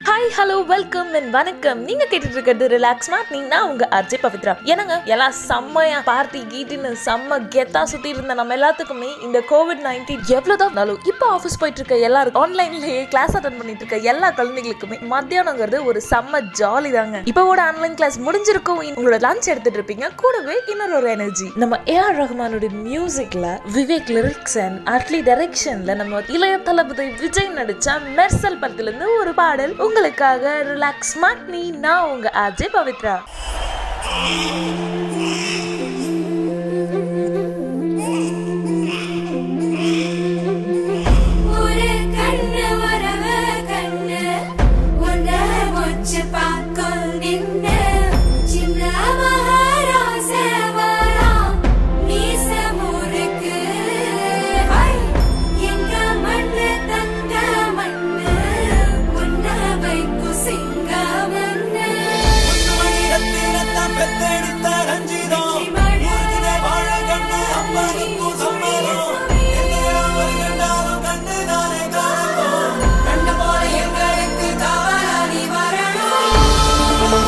Hi hello welcome and வணக்கம் நீங்க கேட்டுட்டு இருக்கிறது ரிலாக்ஸ் மார்னிங் நான் உங்க அர்ஜய் பவித்ரா என்னங்க எல்லாம் செம்மையா பார்ட்டி கீட்டின்னு செம்ம கெத்தா சுத்தி இருந்த நம்ம எல்லாத்துக்குமே இந்த கோவிட் நைன்டீன் எவ்வளவுதான் இருந்தாலும் இப்போ ஆஃபீஸ் போயிட்டு இருக்க எல்லாருக்கும் ஆன்லைன்லயே கிளாஸ் அட்டன் பண்ணிட்டு இருக்க எல்லா குழந்தைகளுக்குமே மத்தியானங்கிறது ஒரு செம்ம ஜாலி தாங்க இப்போட ஆன்லைன் கிளாஸ் முடிஞ்சிருக்கும் உங்களோட லஞ்ச் எடுத்துட்டு இருப்பீங்க கூடவே இன்னொரு ஒரு எனர்ஜி நம்ம ஏஆர் ரஹ்மானோட மியூசிக்ல விவேக் லிரிக்ஸ் அண்ட் அட்லி டைரக்ஷன்ல நம்ம இளைய தளபதி விஜய் நடிச்ச மெர்சல் படத்துல இருந்து ஒரு பாடல் உங்களுக்காக ரிலாக்ஸ் மாட்னி நான் உங்க அஜய் பவித்ரா ஒரு கண்ணு வரவ கண்ணு உன்ன முச்சு பார்க்கும் நின்னு சின்ன மகாராசவரா மீச முறுக்கு ஹை, எங்க மண்ணு தங்க மண்ணு உன்ன வைக்கும் சிங்க மண்ணு கண்ணு போல எங்களுக்கு காவலாளி வரணும்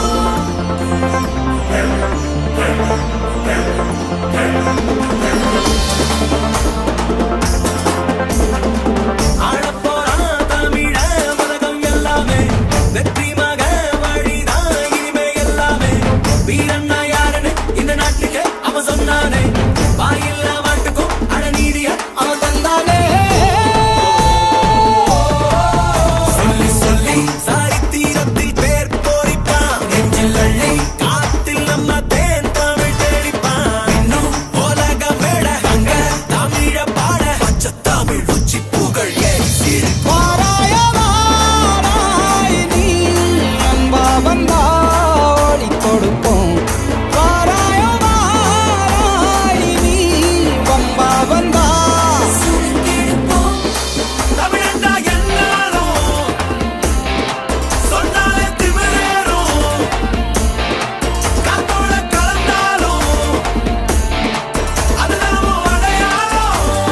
தமிழ் உச்சி புகழ் ஏறி சீரு வாராய வாராய் நீ அன்பா வந்தா ஓடிக் கொடுப்போம் வாராய வாராய் நீ வம்பா வந்தா சுருக்கெடுப்போம் தமிழண்டா எல்லாரும் சொன்னாலே திமிரேறும் காத்தோட கலந்தாலும் அதுதான் உன் அடையாளம்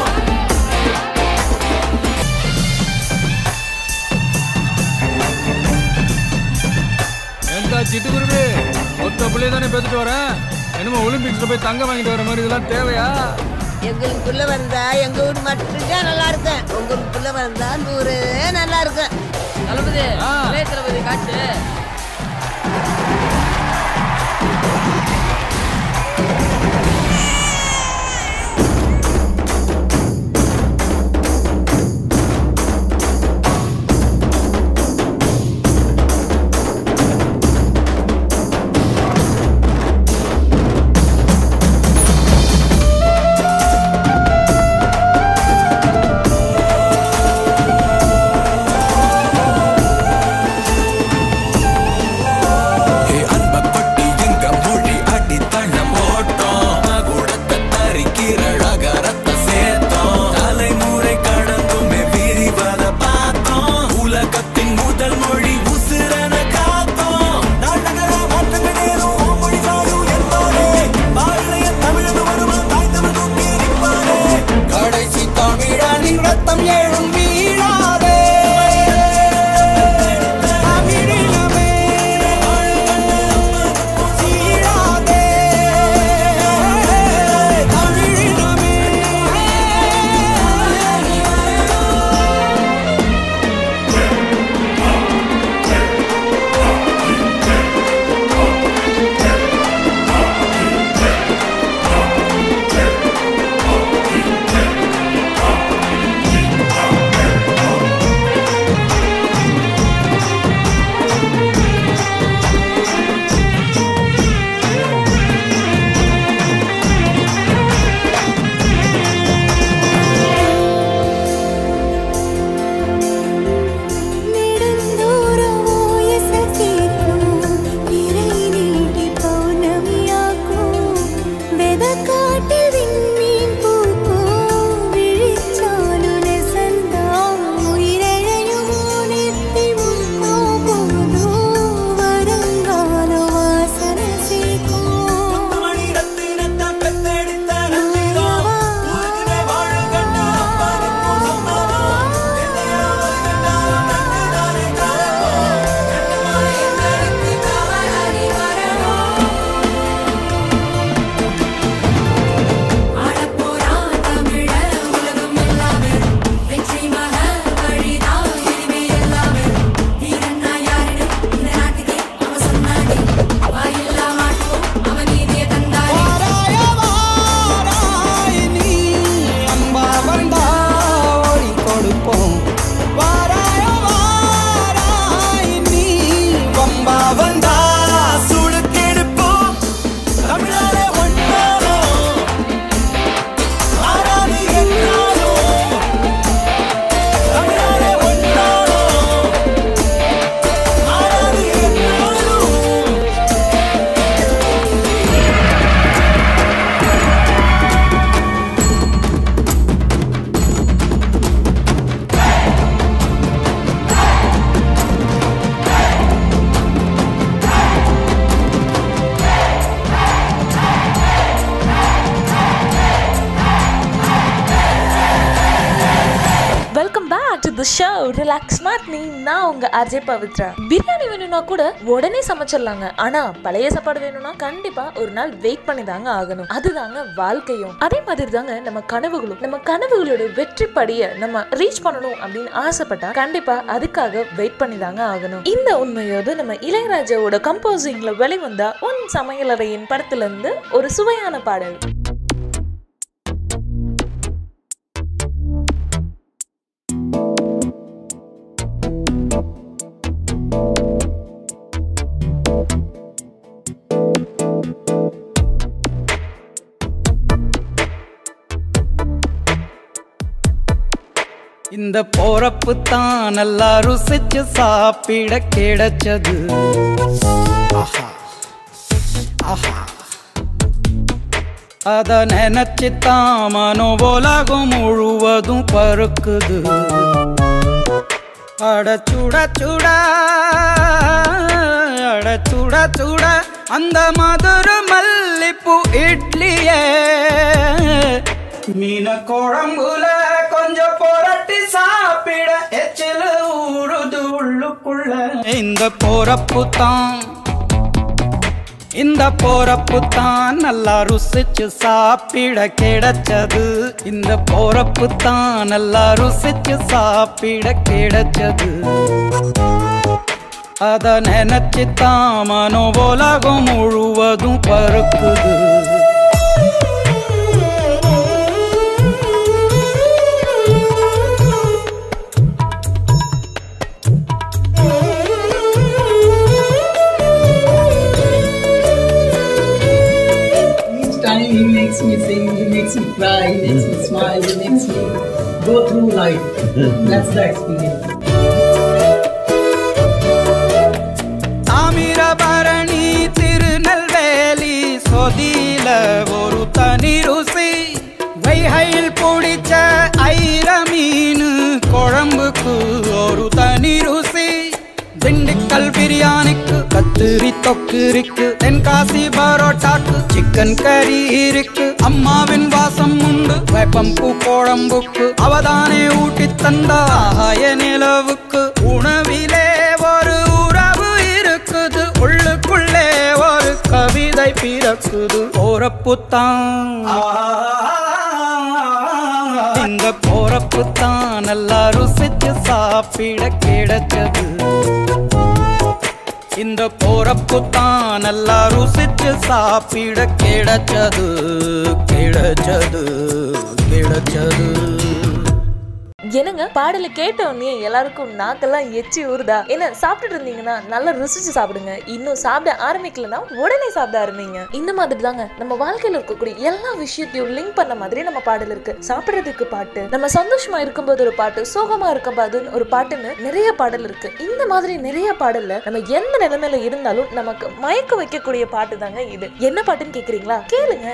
ஏன்டா சிட்டுக்குருவி ஒத்த பிள்ளைய தானே பெற்றுட்டு வரேன் என்னமோ ஒலிம்பிக்ஸ்ல போய் தங்கம் வாங்கிட்டு வர மாதிரி இதெல்லாம் தேவையா எங்களுக்குள்ள வந்தா எங்க வீடு மட்டும்தான் நல்லா இருக்கும் உங்களுக்குள்ள வந்தா நூறு நல்லா இருக்கும் தளபதி ஆ. இளைய தளபதி காட்டு ஆ ரிலாக்ஸ் மார்னிங் நான் உங்க அஜய் பவித்ரா பிரியாணி வேணும்னா கூட உடனே சமைச்சிடலாங்க ஆனா பழைய சாப்பாடு வேணும்னா கண்டிப்பா ஒரு நாள் வெயிட் பண்ணி தாங்க ஆகணும் அதுதாங்க வாழ்க்கையும் அதே மாதிரி தாங்க நம்ம கனவுகளும் நம்ம கனவுகளோட வெற்றி படிய நம்ம ரீச் பண்ணணும் அப்படின்னு ஆசைப்பட்டா கண்டிப்பா அதுக்காக வெயிட் பண்ணி தாங்க ஆகணும் இந்த உண்மையோடு நம்ம இளையராஜாவோட கம்போசிங்ல வெளிவந்த உன் சமையலறையின் படத்துல இருந்து ஒரு சுவையான பாடல் இந்த போறப்பு தான் நல்லா ருசிச்சு சாப்பிட கிடைச்சது ஆஹா ஆஹா அத நினைச்சு தான் மனோ உலகம் முழுவதும் பருக்குது அட சுட சுட அட சுட சுட அந்த மதுர மல்லிப்பூ இட்லியே மீன குழம்புல கொஞ்சம் புரட்டி சாப்பிட எச்சில் ஊறுது உள்ளுக்குள்ள இந்த போறப்பு தான் இந்த போறப்பு தான் நல்லா ருசிச்சு சாப்பிட கிடைச்சது இந்த போறப்பு தான் நல்லா ருசிச்சு சாப்பிட கிடைச்சது அத நினைச்சு தான் மனோ உலகம் முழுவதும் பருக்குது Each time he makes me sing, he makes me cry, he makes me smile, he makes me go through life. That's the experience. Thamirabarani Tirunelveli சொதியில ஒரு தனி ருசி வைகையில் பிடிச்ச ஐர மீன் குழம்புக்கு ஒரு தனி ருசி திண்டுக்கல் பிரியாணிக்கு கத்திரி தொக்கு இருக்கு தென்காசி பரோட்டாக்கு சிக்கன் கறி இருக்கு அம்மாவின் வாசம் உண்டு வேப்பம்பூ குழம்புக்கு அவதானே ஊட்டி தந்தாய நிலவுக்கு உணவிலே ஒரு உறவு இருக்குது உள்ளுக்குள்ளே ஒரு கவிதை பிறக்குது போறப்புத்தான் இந்த போறப்புத்தான் நல்லா ருசிச்சு சாப்பிட கிடைச்சது இந்த போறப்புத்தான் நல்லா ருசிச்சு சாப்பிட கிடைச்சது கிடைச்சது கிடைச்சது என்னங்க பாடலை கேட்ட உடனே எல்லாருக்கும் நாக்கெல்லாம் எச்சி ஊறுதா என்ன சாப்பிட்டுட்டு இருந்தீங்கன்னா நல்லா ருசிச்சு சாப்பிடுங்க இன்னும் சாப்பிட ஆரம்பிக்கலன்னா உடனே சாப்பிட ஆரம்பிங்க இந்த மாதிரி தாங்க நம்ம வாழ்க்கையில இருக்கக்கூடிய எல்லா விஷயத்தையும் லிங்க் பண்ண மாதிரி நம்ம பாடல் இருக்கு சாப்பிடுறதுக்கு பாட்டு நம்ம சந்தோஷமா இருக்கும்போது ஒரு பாட்டு சோகமா இருக்கும்போது ஒரு பாட்டுன்னு நிறைய பாடல் இருக்கு இந்த மாதிரி நிறைய பாடல்ல நம்ம எந்த நிலைமையில இருந்தாலும் நமக்கு மயக்க வைக்கக்கூடிய பாட்டு தாங்க இது என்ன பாட்டுன்னு கேக்குறீங்களா கேளுங்க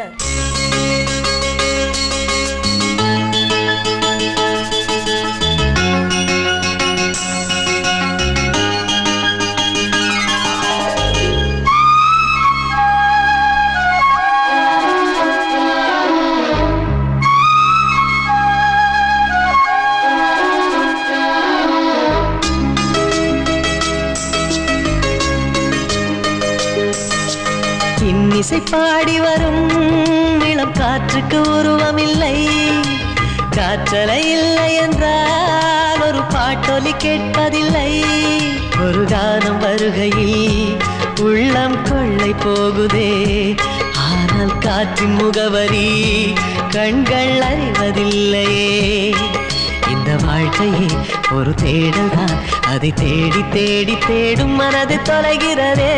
இன்னிசை பாடி வரும் இளம் காற்றுக்கு உருவமில்லை காற்றலை இல்லை என்றால் ஒரு பாட்டொலி கேட்பதில்லை ஒரு கானம் வருகையில் உள்ளம் கொள்ளை போகுதே ஆனால் காற்றின் முகவரி கண்கள் அறிவதில்லையே இந்த வாழ்க்கையே ஒரு தேடல் தான் அதை தேடி தேடி தேடும் மனது தொலைகிறதே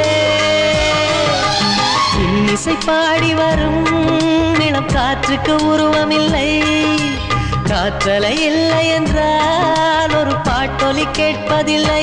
இன்னிசை பாடி வரும் இளம் காற்றுக்கு உருவமில்லை காற்றலை இல்லை என்றால் ஒரு பாட்டொலி கேட்பதில்லை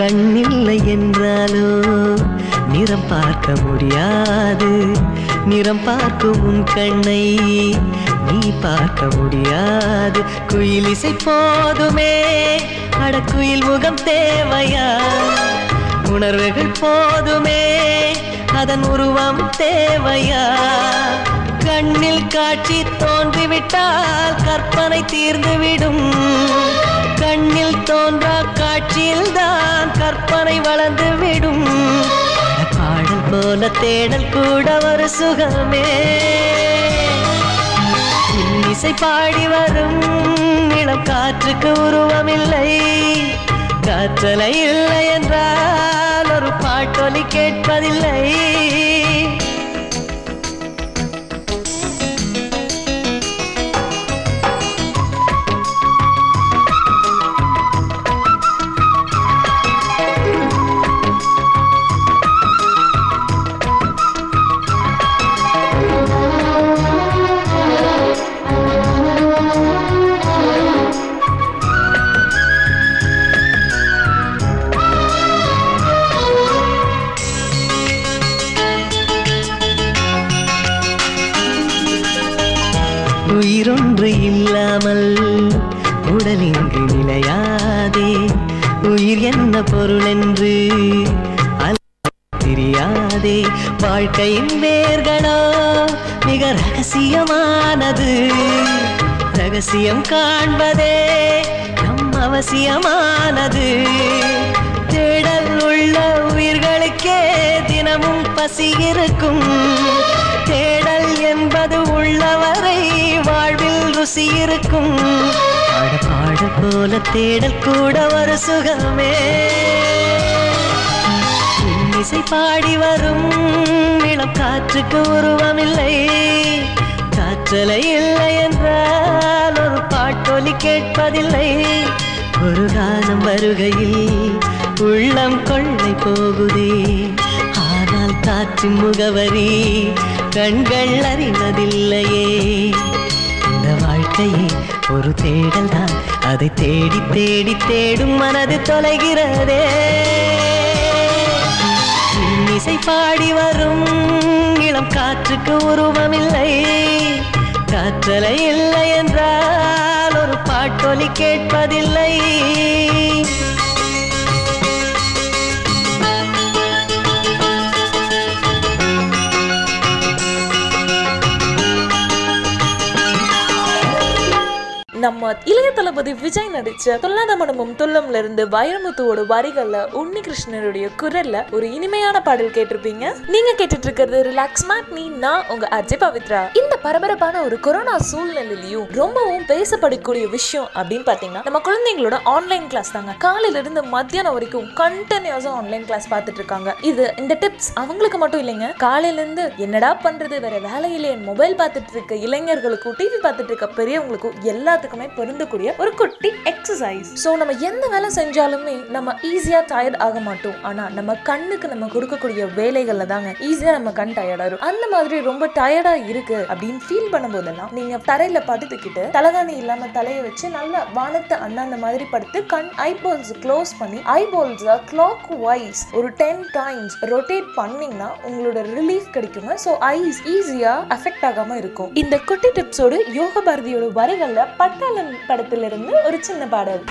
கண்ணில்லை என்றாலோ நிறம் பார்க்க முடியாது நிறம் பார்க்கும் உன் கண்ணை நீ பார்க்க முடியாது குயில் இசை போதுமே அடக்குயில் முகம் தேவையா உணர்வுகள் போதுமே அதன் உருவம் தேவையா கண்ணில் காட்சி தோன்றிவிட்டால் கற்பனை தீர்ந்துவிடும் கண்ணில் தோன்றா காட்சியில் தான் கற்பனை வளர்ந்து விடும் பாடல் போல தேடல் கூட ஒரு சுகமே இசை பாடி வரும் இளம் காற்றுக்கு உருவமில்லை காற்றலை இல்லை என்றால் ஒரு பாட்டொலி கேட்பதில்லை உயிரொன்று இல்லாமல் உடல் இங்கு நிலையாதே உயிர் என்ன பொருள் என்று அல- தெரியாதே வாழ்க்கையின் வேர்களோ மிக ரகசியமானது ரகசியம் காண்பதே நம் அவசியமானது தேடல் உள்ள உயிர்களுக்கே தினமும் பசி இருக்கும் தேடல் என்பது உள்ளவரை வாழ்வில் ருசி இருக்கும் பாட பாட போல தேடல் கூட ஒரு சுகமே இசை பாடி வரும் இளம் காற்றுக்கு உருவமில்லை காற்றலை இல்லை என்றால் ஒரு பாட்டொலி கேட்பதில்லை ஒரு காலம் வருகையில் உள்ளம் கொள்ளை போகுதே ஆனால் காற்றின் முகவரி கண்கள் அறிவதில்லையே இந்த வாழ்க்கையே ஒரு தேடல் தான் அதை தேடி தேடி தேடும் மனது தொலைகிறதே இசை பாடி வரும் இளம் காற்றுக்கு உருவமில்லை காற்றலை இல்லை என்றால் ஒரு பாட்டொலி கேட்பதில்லை நம்ம இளைய தளபதி விஜய் நடிச்ச துல்லாத மனமும் துள்ளம்ல இருந்து வைரமுத்துவோட வரிகள்ல உன்னி கிருஷ்ணருடைய குரல்ல ஒரு இனிமையான பாடல் கேட்டிருப்பீங்க நீங்க கேட்டுட்டு இருக்கிறது ரிலாக்ஸ் மேட் நீ நான் உங்க அஜய் பவித்ரா இந்த பரபரப்பான ஒரு கொரோனா சூழ்நிலையிலையும் ரொம்பவும் பேசப்படக்கூடிய விஷயம் அப்படின்னு பாத்தீங்கன்னா நம்ம குழந்தைங்களோட ஆன்லைன் கிளாஸ் தாங்க காலையில இருந்து மத்தியானம் வரைக்கும் கண்டினியூஸா ஆன்லைன் கிளாஸ் பார்த்துட்டு இருக்காங்க இது இந்த டிப்ஸ் அவங்களுக்கு மட்டும் இல்லைங்க காலையில இருந்து என்னடா பண்றது வேற வேலையிலே மொபைல் பார்த்துட்டு இருக்க இளைஞர்களுக்கும் டிவி பார்த்துட்டு இருக்க பெரியவங்களுக்கும் எல்லாத்துக்குமே பொருந்தக்கூடிய ஒரு குட்டி எக்ஸசைஸ் ஸோ நம்ம எந்த வேலை செஞ்சாலுமே நம்ம ஈஸியா டயர்ட் ஆக மாட்டோம் ஆனா நம்ம கண்ணுக்கு நம்ம கொடுக்கக்கூடிய வேலைகள்ல தாங்க ஈஸியா நம்ம கண் டயர்ட் ஆகும் அந்த மாதிரி ரொம்ப டயர்டா இருக்கு அப்படின்னு ஃபீல் பண்ணும்போதெல்லாம் நீங்க தரையில படுத்துக்கிட்டு தலகாணி இல்லாம தலையை வச்சு நல்லா வானத்தை அண்ணாந்த மாதிரி படுத்து கண் ஐபால்ஸ் க்ளோஸ் பண்ணி ஐபால்ஸை கிளாக் வைஸ் ஒரு டென் டைம்ஸ் ரொட்டேட் பண்ணீங்கன்னா உங்களோட ரிலீஃப் கிடைக்குங்க ஸோ ஐஸ் ஈஸியா அஃபெக்ட் ஆகாம இருக்கும் இந்த குட்டி டிப்ஸோடு யோக பாரதியோட வரிகள்ல பட்டாளம் படத்திலிருந்து ஒரு சின்ன பாடல்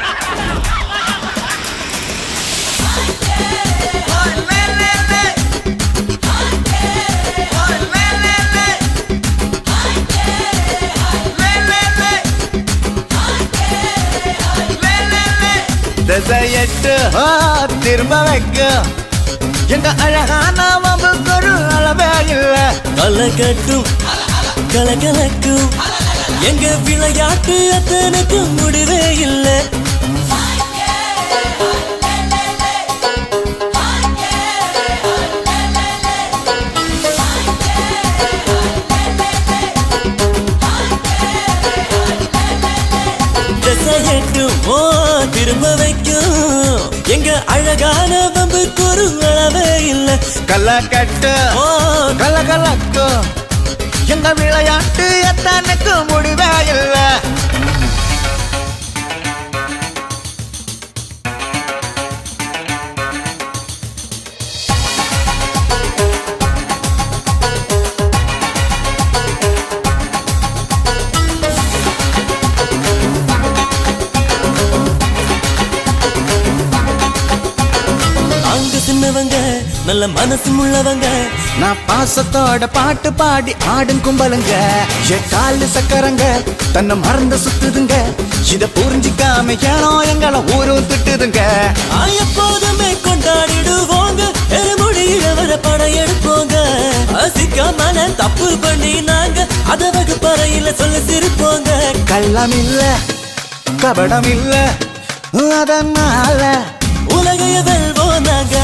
திசையெட்டு ஆ, திரும்ப வைக்க எங்க அழகான வம்புக்கொரு அளவே இல்ல கலகட்டும் கலகலக்கும் எங்க விளையாட்டு அத்தனுக்கு முடிவே இல்லை திசையட்டும் ஓ திரும்ப வைக்கும் எங்க அழகான வம்புக்கு ஒரு அளவே இல்லை கல்லக்கட்டு ஓ கலகலக்கு எங்க விளையாட்டு எத்தனுக்கு முடிவே இல்ல நல்ல மனசும் உள்ளவங்க நான் பாசத்தோட பாட்டு பாடி ஆடும் கும்பலுங்க என் காலு சக்கரங்க தன்னை மறந்து சுத்துதுங்க இத புரிஞ்சிக்காம ஏனோ எங்களை ஊரும் திட்டுதுங்க ஆ, எப்போதுமே கொண்டாடிடுவோங்க எருமுடியில வர படம் எடுப்போங்க அசிக்காமல தப்பு பண்ணி நாங்க அத வகுப்பறையில சொல்லி சிரிப்போங்க கள்ளம் இல்ல கபடம் இல்ல அதனால உலகைய வெல்வோம் நாங்க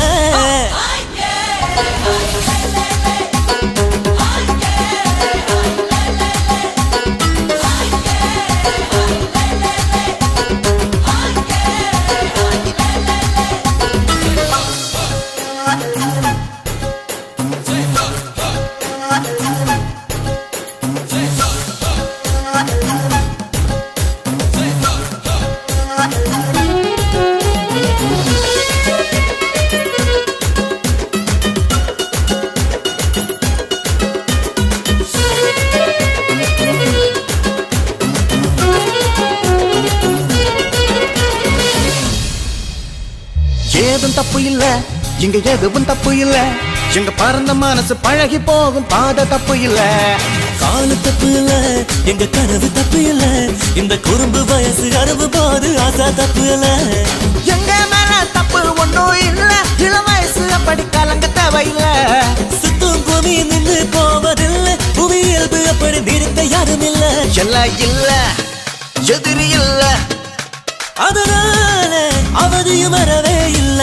ஏதும் தப்பு இல்ல இங்க எதுவும் தப்பு இல்ல எங்க பறந்த மனசு பழகி போகும் பாத தப்பு இல்ல காலு தப்பு இல்ல எங்க கனவு தப்பு இல்ல இந்த குறும்பு வயசு அறுபு போது ஆசா தப்பு இல்ல எங்க மேல தப்பு ஒண்ணும் இல்ல இளம் வயசு அப்படி கலங்க தேவையில்ல சுத்தும் பூமி நின்று போவதில்லை புவி இயல்பு அப்படி நிறுத்த யாரும் இல்ல எல்லாம் இல்ல எதிரி இல்ல அதனால அவதியும் வரவே இல்ல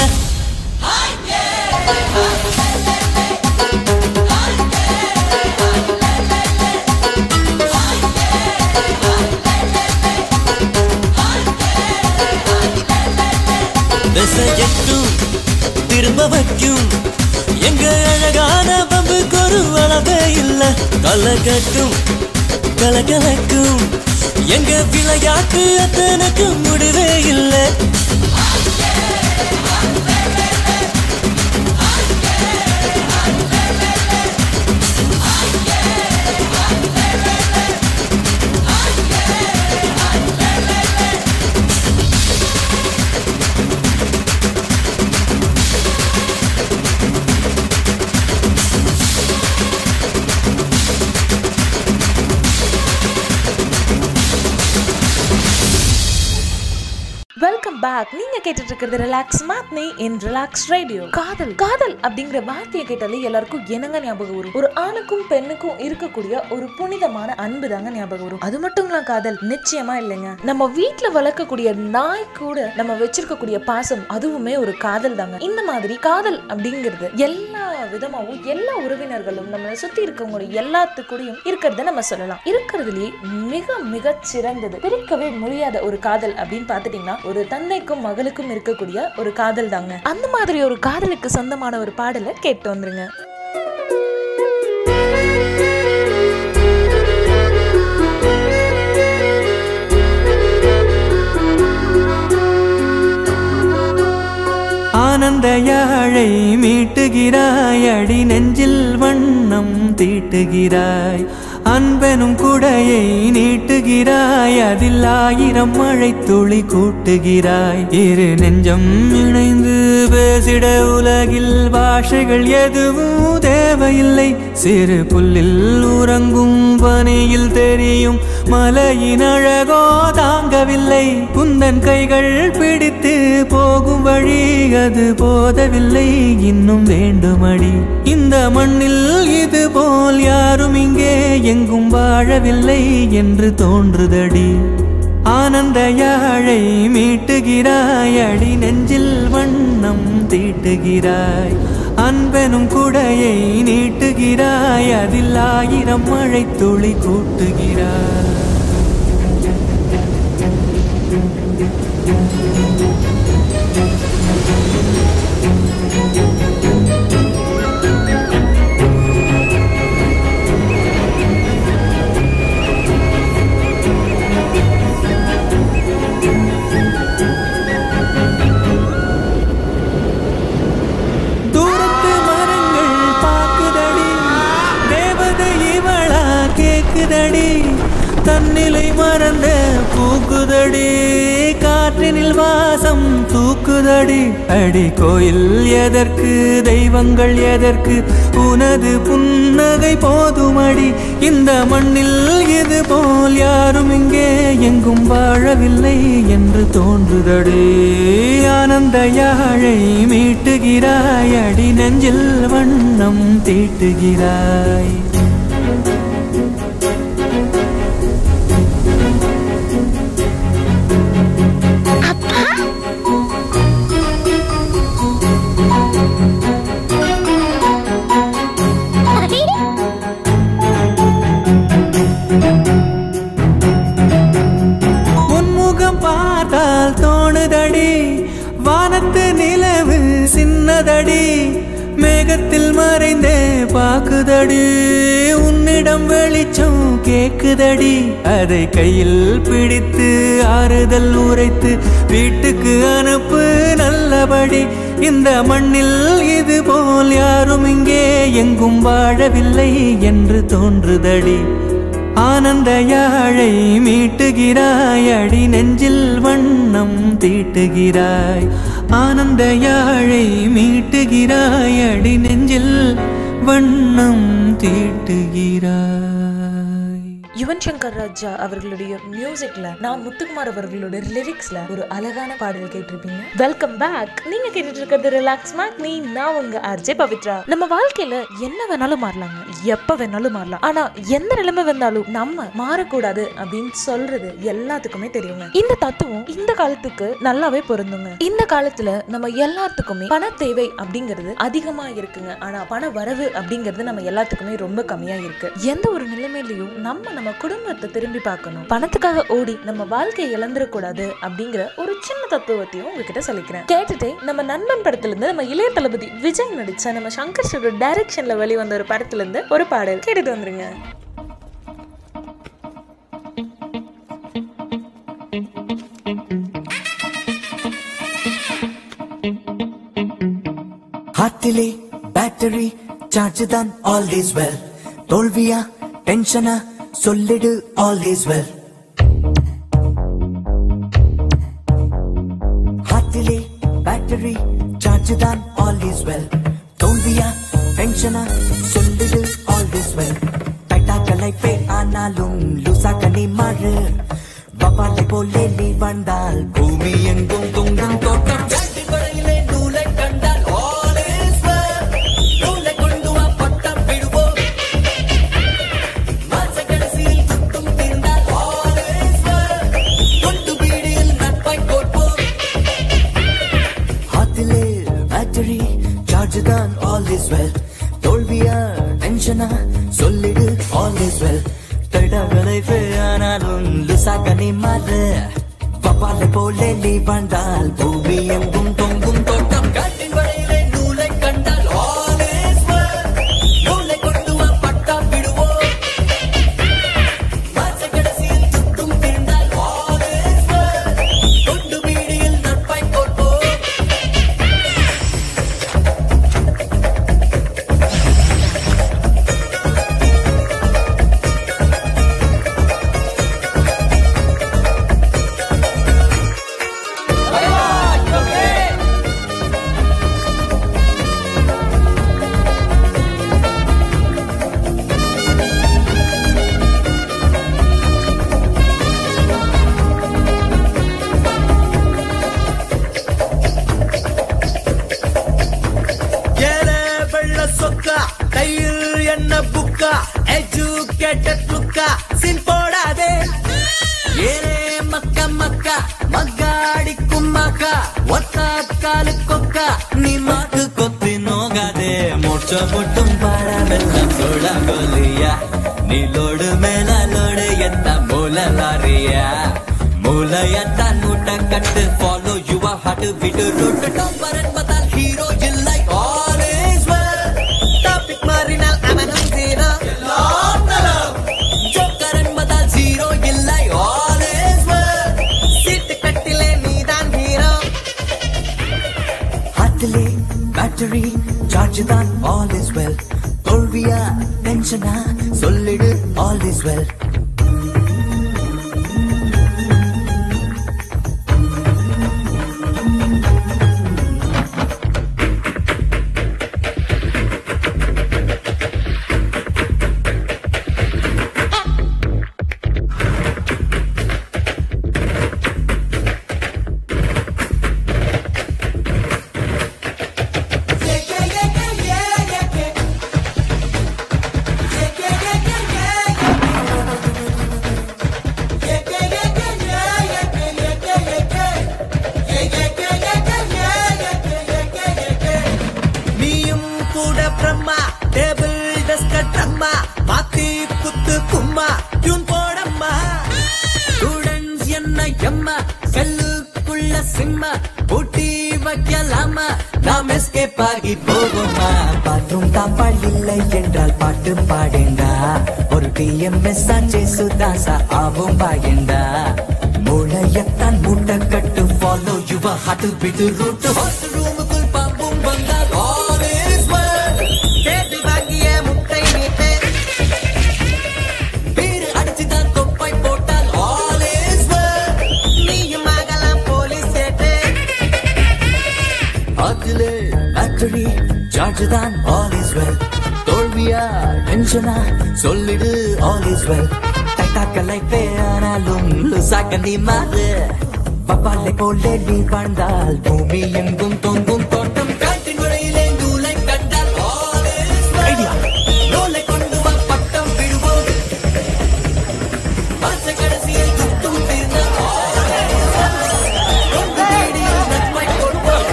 திசையட்டும் திரும்ப வைக்கும் எங்க அழகான பம்புக்கு ஒரு அளவே இல்ல கலக்கட்டும் கலகலக்கும் எங்க விளையாட்டு அத்தனுக்கு முடிவே இல்லை வெல்கம் பேக் நீங்க கேட்டுட்டு இருக்கிறது relax matinee in relax radio காதல் காதல் அப்படிங்கிற வார்த்தையை கேட்டாலே எல்லாருக்கும் என்னங்க ஞாபகம் வரும் ஒரு ஆணுக்கும் பெண்ணுக்கும் இருக்கக்கூடிய ஒரு புனிதமான அன்பு தாங்க ஞாபகம் வரும் அது மட்டுங்களா காதல் நிச்சயமா இல்லைங்க நம்ம வீட்ல வளர்க்கக்கூடிய நாய் கூட நம்ம வச்சிருக்கக்கூடிய பாசம் அதுவுமே ஒரு காதல் தாங்க இந்த மாதிரி காதல் அப்படிங்கிறது எல்லா விதமாவும் எல்லா உறவினர்களும் நம்மளை சுத்தி இருக்கவங்க எல்லாத்துக்கூடயும் இருக்கிறத நம்ம சொல்லலாம் இருக்கிறதுலயே மிக மிக சிறந்தது பிரிக்கவே முடியாத ஒரு காதல் அப்படின்னு பார்த்துட்டீங்கன்னா ஒரு தந்தைக்கும் மகளுக்கும் இருக்கக்கூடிய ஒரு காதல் தாங்க அந்த மாதிரி ஒரு காதலுக்கு சொந்தமான ஒரு பாடலை கேட்டு வந்துருங்க ஆனந்த யாழை மீட்டுகிறாய் அடி நெஞ்சில் வண்ணம் தீட்டுகிறாய் அன்பெனும் குடையை நீட்டுகிறாய் அதில் ஆயிரம் மழை துளி கூட்டுகிறாய் இரு நெஞ்சம் இணைந்து பேசிட உலகில் பாஷைகள் எதுவும் தேவையில்லை சிறு புல்லில் உறங்கும் பனியில் தெரியும் மலையின் அழகோ தாங்கவில்லை குந்தன் கைகள் பிடித்து போகும் வழி அது போதவில்லை இன்னும் வேண்டுமடி இந்த மண்ணில் இது போல் யாரும் இங்கே எங்கும் வாழவில்லை என்று தோன்றுதடி ஆனந்த யாழை மீட்டுகிறாய் அடி நெஞ்சில் வண்ணம் தீட்டுகிறாய் அன்பெனும் குடையை நீட்டுகிறாய் அதில் ஆயிரம் மழை துளி கூட்டுகிறாய் தூரத்து மரங்கள் பாக்குதடி தேவதை இவளா கேக்குதடி தன்னிலை மறந்த பூக்குதடி காற்றினில் வாசம் தூக்குதடி அடி கோயில் எதற்கு தெய்வங்கள் எதற்கு உனது புன்னகை போதுமடி இந்த மண்ணில் இது போல் யாரும் இங்கே எங்கும் வாழவில்லை என்று தோன்றுதடி ஆனந்த யாழை மீட்டுகிறாய் அடி நெஞ்சில் வண்ணம் தீட்டுகிறாய் உன்முகம் பார்த்தால் தோணுதடி வானத்து நிலவு சின்னதடி மேகத்தில் மறைந்தே பாக்குதடி உன்னிடம் வெளிச்சம் கேக்குதடி அதை கையில் பிடித்து ஆறுதல் உரைத்து வீட்டுக்கு அனுப்பு நல்லபடி இந்த மண்ணில் இது போல் யாரும் இங்கே எங்கும் வாழவில்லை என்று தோன்றுதடி ஆனந்த யாழை மீட்டுகிறாய் அடி நெஞ்சில் வண்ணம் தீட்டுகிறாய் ஆனந்த யாழை மீட்டுகிறாய் அடி நெஞ்சில் வண்ணம் தீட்டுகிறாய் யுவன் சங்கர் ராஜா அவர்களுடைய மியூசிக்ல நான் முத்துக்குமார் அவர்களோட லிரிக்ஸ்ல ஒரு அழகான பாடல் கேட்டிருப்பீங்க வெல்கம் பேக் நீங்க கேட்டுட்டு இருக்கிறது ரிலாக்ஸ் மேக் நீ நான் உங்க ஆர்ஜே பவித்ரா நம்ம வாழ்க்கையில என்ன வேணாலும் மாறலாங்க எப்ப வேணாலும் மாறலாம் ஆனா எந்த நிலைமை வந்தாலும் நம்ம மாறக்கூடாது அப்படின்னு சொல்றது எல்லாத்துக்குமே தெரியுங்க இந்த தத்துவம் இந்த காலத்துக்கு நல்லாவே பொருந்துங்க இந்த காலத்துல நம்ம எல்லாத்துக்குமே பண தேவை அப்படிங்கிறது அதிகமா இருக்குங்க ஆனா பண வரவு அப்படிங்கிறது நம்ம எல்லாத்துக்குமே ரொம்ப கம்மியா இருக்கு எந்த ஒரு நிலைமையிலையும் நம்ம நம்ம குடும்பத்தை திரும்பி பார்க்கணும் பணத்துக்காக ஓடி நம்ம வாழ்க்கையை இழந்துடக்கூடாது அப்படிங்கிற ஒரு சின்ன தத்துவத்தையும் உங்ககிட்ட சொல்லிக்கிறேன் கேட்டுட்டே நம்ம நண்பன் படத்துல இருந்து நம்ம இளைய தளபதி விஜய் நடிச்ச நம்ம சங்கர் ஸ்டுடியோ டைரக்ஷன்ல வெளிவந்த ஒரு படத்துல இருந்து ஒரு பாடல் கேட்டுட்டு வந்துருங்க ஹார்ட்டிலே பேட்டரி சார்ஜ் தான் ஆல் இஸ் வெல் தோல்வியா டென்ஷனா சொல்லிடு ஆல் இஸ் வெல் ஹார்ட்டிலே பேட்டரி சார்ஜ் தான் ஆல் இஸ் வெல் தோல்வியா டென்ஷனா சொல்லிடு ஆல் இஸ் வெல் டைட்டாக்க லைஃபே ஆனாலும் லூசாக்க நீ மாறு பபாலை போலே நீ வந்தால் பூமி எங்கும் தொங்கும் தோட்டம் ஜாட்டின் வழியிலே நூலை கண்டால் all is well. நூலை கொண்டு வா பட்டம் விடுவோம். மாச கடைசியில் சுட்டும் தீர்ந்தால் all is well. குண்டு பீடியில் நட்பை கோர்ப்போம். ஹாத்திலே பேட்டரி சார்ஜ் தான் ஆல் இஸ் வெல் தோல்வியா டென்ஷனா சொல்லிடு ஆல் இஸ் வெல் தடகளை ஆனாலும் லுசாக்க நீ மாறு பப்பாலை போலே நீ வந்தால் பூமி எங்கும் தொங்கும் தோட்டம் காட்டின் வழியிலே நூலை கண்டால் all is well. நூலை கொண்டு வா பட்டா விடுவோம் மாச கடைசியில் சுட்டும் தீர்ந்தால் all is well. குண்டு பீடியில் நட்பை கோர்ப்போம் ஏலே வெள்ள சொக்கா கையில் என்ன புக்கா எஜுகேட்டட் லுக்கா சின் போடாதே ஏலே மக்க மக்கா மக்காடிக்கும் மக்கா ஒத்த காலு கொக்கா நீ மாட்டு கொத்தி நோகாதே மூச்ச மட்டும் பாராமெல்லாம் சோழ கோலியா நீலோடு மேல லோடு எத்த மூல லாரியா மூலையத்தான் மூட்டை கட்டு ஃபாலோ யுவர் ஹார்ட் விட்டு ரூட் டம்பர் என்பதால் ஹீரோ இல்லை All is well. Topic மாறினால் அவனும் zero. எல்லாம் நலம். ஜோக்கர் என்பதால் ஜீரோ இல்லை All is well. சீட்டு கட்டிலே நீதான் hero. ஹார்ட்டிலே பேட்டரி சார்ஜ் தான் ஆல் இஸ் வெல் தோல்வியா டென்ஷனா சொல்லிடு ஆல் இஸ் வெல் அம்மா செல்லுக்குள்ள சிம்மா பூட்டி வைக்கலாமா நாம் எஸ்கேப் ஆகி போவோமா பாத்ரூம் தான் இல்லை என்றால் பாட்டு பாடேண்டா ஒரு டிஎம்எஸ் ஆச்சே சுதாசா ஆவும் பாயேண்டா மூளையத்தான் மூட்டை கட்டு ஃபாலோ யுவ ஹட்டு பிடு ரூட்டு ஹோஸ்ட் ரூமுக்குள் பாம்பும் வந்தால் all is well. தேடி வாங்கிய முட்டை நீட்டே பீரு அடிச்சுதான் தொப்பை போட்டால் all is well. நீயும் ஆகலாம் போலீஸ் சேட்டே அதிலே பேட்டரி சார்ஜ் தான் ஆல் இஸ் வெல் தோல்வியா டென்ஷனா சொல்லிடு ஆல் இஸ் வெல் டைட்டாக்க லைஃபே ஆனாலும் லுசாக்க நீ மாறு பப்பாலை போலே நீ வாழ்ந்தால் பூமி எங்கும் தொங்கும் தோட்டம் காற்றின் நுழையிலே நூலை கண்டால் all is well. நூலை கொண்டு வா பட்டம் விடுவோம் மாச கடைசியில் துட்டும் தீர்ந்தால் all is well. கொண்டு தேடியில் நட்பை கொடுப்போம்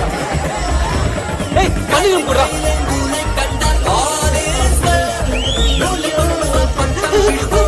நூலை கண்டால் all is well. நூலை கொண்டு வா பட்டம் விடுவோம்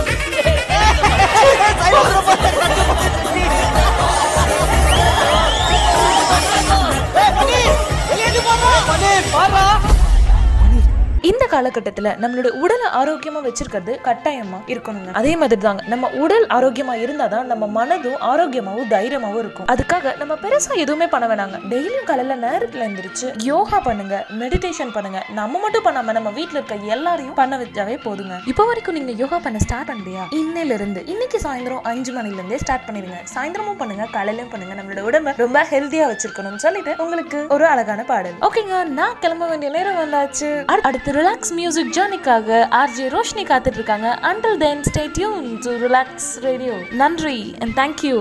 இந்த காலகட்டத்துல நம்மளோட உடலை ஆரோக்கியமா வச்சிருக்கிறது கட்டாயமா இருக்கணுங்க அதே மாதிரி தாங்க நம்ம உடல் ஆரோக்கியமா இருந்தாதான் நம்ம மனதும் ஆரோக்கியமாவும் தைரியமாவும் இருக்கும் அதுக்காக நம்ம பெருசா எதுவுமே பண்ண வேணாங்க டெய்லியும் காலையில நேரத்துல எந்திரிச்சு யோகா பண்ணுங்க மெடிடேஷன் பண்ணுங்க நம்ம மட்டும் பண்ணாம நம்ம வீட்ல இருக்க எல்லாரையும் பண்ண வச்சாவே போதுங்க இப்போ வரைக்கும் நீங்க யோகா பண்ண ஸ்டார்ட் பண்ணலையா இன்னையில இருந்து இன்னைக்கு சாயந்தரம் அஞ்சு மணில இருந்தே ஸ்டார்ட் பண்ணிருங்க சாயந்தரமும் பண்ணுங்க காலையிலயும் பண்ணுங்க நம்மளோட உடம்ப ரொம்ப ஹெல்த்தியா வச்சிருக்கணும்னு சொல்லிட்டு உங்களுக்கு ஒரு அழகான பாடல் ஓகேங்க நான் கிளம்ப வேண்டிய நேரம் வந்தாச்சு அடு- அடுத்து ரிலாக்ஸ் மியூசிக் ஜர்னிக்காக ஆர்ஜே ரோஷினி காத்துட்டு இருக்காங்க until then stay tuned to relax radio நன்றி அண்ட் தேங்க்யூ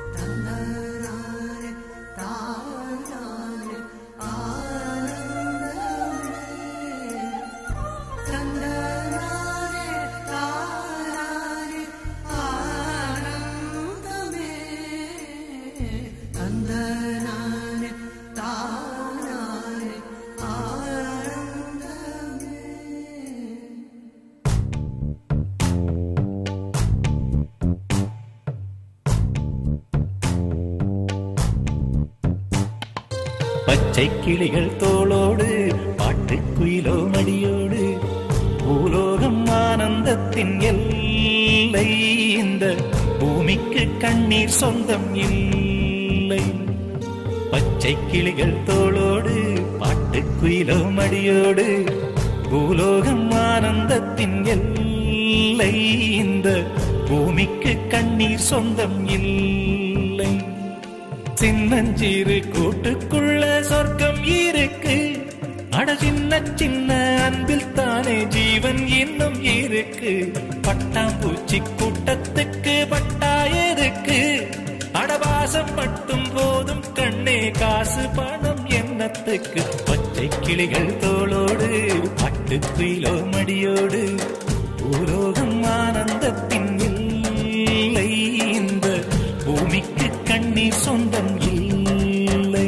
பச்சை கிளிகள் தோளோடு பாட்டுக்குயிலோ மடியோடு பூலோகம் ஆனந்தத்தின் எல்லை இந்த பூமிக்கு கண்ணீர் சொந்தம் இல்லை பச்சை கிளிகள் தோளோடு பாட்டுக்குயிலோ மடியோடு பூலோகம் ஆனந்தத்தின் எல்லை இந்த பூமிக்கு கண்ணீர் சொந்தம் இல்லை சின்னஞ்சீரு கூட்டுக்குள்ள சொர்க்கம் இருக்கு அட சின்ன சின்ன அன்பில் தானே ஜீவன் இன்னும் இருக்கு பட்டாம்பூச்சி கூட்டத்துக்கு பட்டா எதுக்கு அடவாசம் மட்டும் போதும் கண்ணே காசு பணம் எண்ணத்துக்கு பச்சை கிளிகள் தோளோடு பட்டுக்குயிலோ மடியோடு பூலோகம் ஆனந்தத்தின் இல்லை இந்த பூமிக்கு கண்ணீர் சொந்தம் இல்லை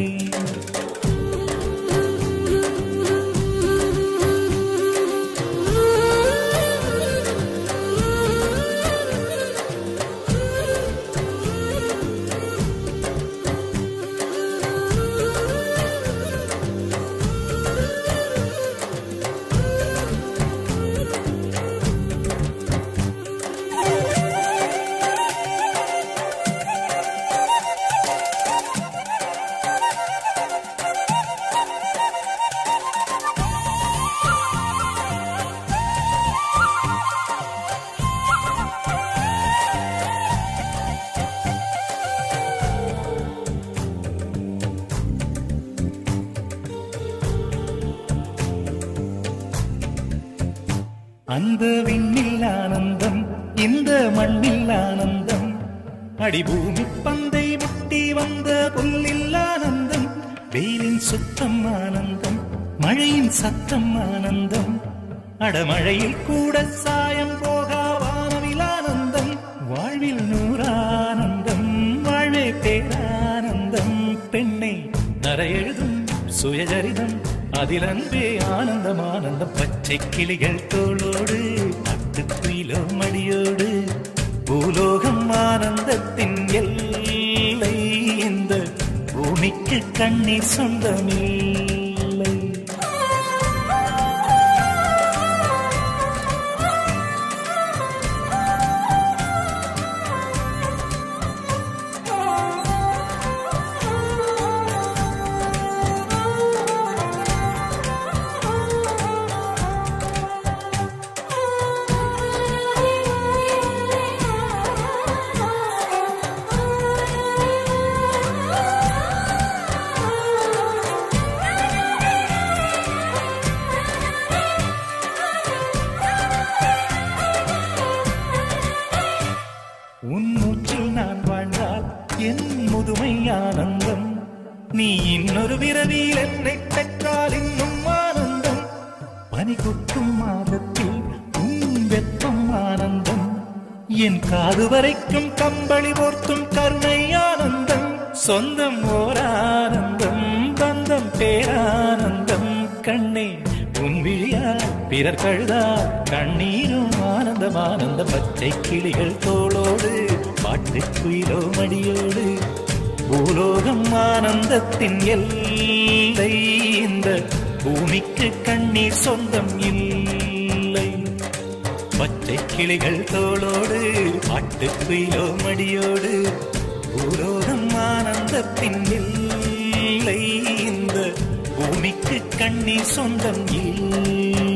அந்த விண்ணில் ஆனந்தம் இந்த மண்ணில் ஆனந்தம் அடிபூமி பந்தை முட்டி வந்த புல்லில் ஆனந்தம் வெயிலின் சுத்தம் ஆனந்தம் மழையின் சத்தம் ஆனந்தம் அடமழையில் கூட சாயம் போகா வானவில் ஆனந்தம் வாழ்வில் நூறானந்தம் வாழ்வே பேரானந்தம் பெண்ணை நரையெழுதும் சுயஜரிதம் அதில் அன்பே ஆனந்தம் ஆனந்தம் பச்சை கிளிகள் தோளோடு பட்டுக்குயிலோ மடியோடு பூலோகம் ஆனந்தத்தின் எல்லை பூமிக்கு கண்ணீர் சொந்தமில்லை உன் மூச்சில் நான் வாழ்ந்தால் என் முதுமை ஆனந்தம் நீ இன்னொரு விரவியில் என்னை பெற்றால் இன்னும் ஆனந்தம் பனி கொட்டும் மாதத்தில் உன் வெப்பம் ஆனந்தம் என் காது வரைக்கும் கம்பளி போர்த்தும் கருணை ஆனந்தம் சொந்தம் ஓர் ஆனந்தம் பந்தம் பேரானந்தம் கண்ணே உன் விழியால் பிறர் கழுதால் கண்ணீரும் ஆனந்தம் ஆனந்த பச்சை கிளிகள் தோளோடு பாட்டு குயிலோ மடியோடு பூலோகம் ஆனந்தத்தின் எல்லை இந்த பூமிக்கு கண்ணீர் சொந்தம் இல்லை பச்சை கிளிகள் தோளோடு பாட்டு குயிலோ மடியோடு பூலோகம் ஆனந்தத்தின் எல்லை இந்த பூமிக்கு கண்ணீர் சொந்தம் இல்லை